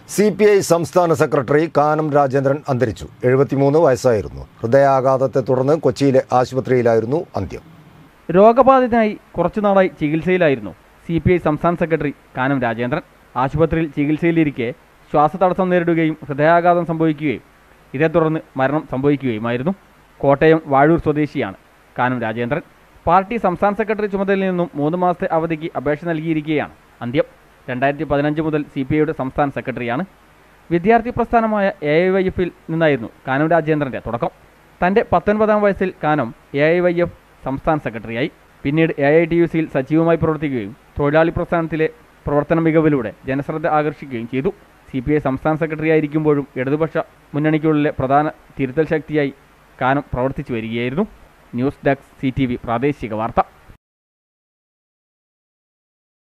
C P I സംസ്ഥാന സെക്രട്ടറി കാനം രാജേന്ദ്രൻ അന്തരിച്ചു എഴുപത്തിമൂന്ന് വയസ്സായിരുന്നു ഹൃദയാഘാതത്തെ തുടർന്ന് കൊച്ചിയിലെ ആശുപത്രിയിലായിരുന്നു അന്ത്യം രോഗബാധിതനായി കുറച്ചുനാളായി ചികിത്സയിലായിരുന്നു സി പി ഐ സംസ്ഥാന സെക്രട്ടറി കാനം രാജേന്ദ്രൻ ആശുപത്രിയിൽ ചികിത്സയിലിരിക്കെ ശ്വാസതടസ്സം നേരിടുകയും ഹൃദയാഘാതം സംഭവിക്കുകയും ഇതേ തുടർന്ന് മരണം സംഭവിക്കുകയുമായിരുന്നു കോട്ടയം വാഴൂർ സ്വദേശിയാണ് കാനം രാജേന്ദ്രൻ പാർട്ടി സംസ്ഥാന സെക്രട്ടറി ചുമതലയിൽ നിന്നും മൂന്ന് മാസത്തെ അവധിക്ക് അപേക്ഷ നൽകിയിരിക്കുകയാണ് അന്ത്യം രണ്ടായിരത്തി പതിനഞ്ച് മുതൽ സി പി ഐയുടെ സംസ്ഥാന സെക്രട്ടറിയാണ് വിദ്യാർത്ഥി പ്രസ്ഥാനമായ എ ഐ വൈ എഫിൽ നിന്നായിരുന്നു കാനം രാജേന്ദ്രൻ്റെ തുടക്കം തൻ്റെ പത്തൊൻപതാം വയസ്സിൽ Kanam A I Y F സംസ്ഥാന സെക്രട്ടറിയായി പിന്നീട് എ ഐ ടി യു സിയിൽ സജീവമായി പ്രവർത്തിക്കുകയും തൊഴിലാളി പ്രസ്ഥാനത്തിലെ പ്രവർത്തന മികവിലൂടെ ജനശ്രദ്ധ ആകർഷിക്കുകയും ചെയ്തു സി പി ഐ സംസ്ഥാന സെക്രട്ടറി ആയിരിക്കുമ്പോഴും ഇടതുപക്ഷ മുന്നണിക്കുള്ളിലെ പ്രധാന തിരുത്തൽ ശക്തിയായി കാനം പ്രവർത്തിച്ചു വരികയായിരുന്നു news desk C T V പ്രാദേശിക വാർത്ത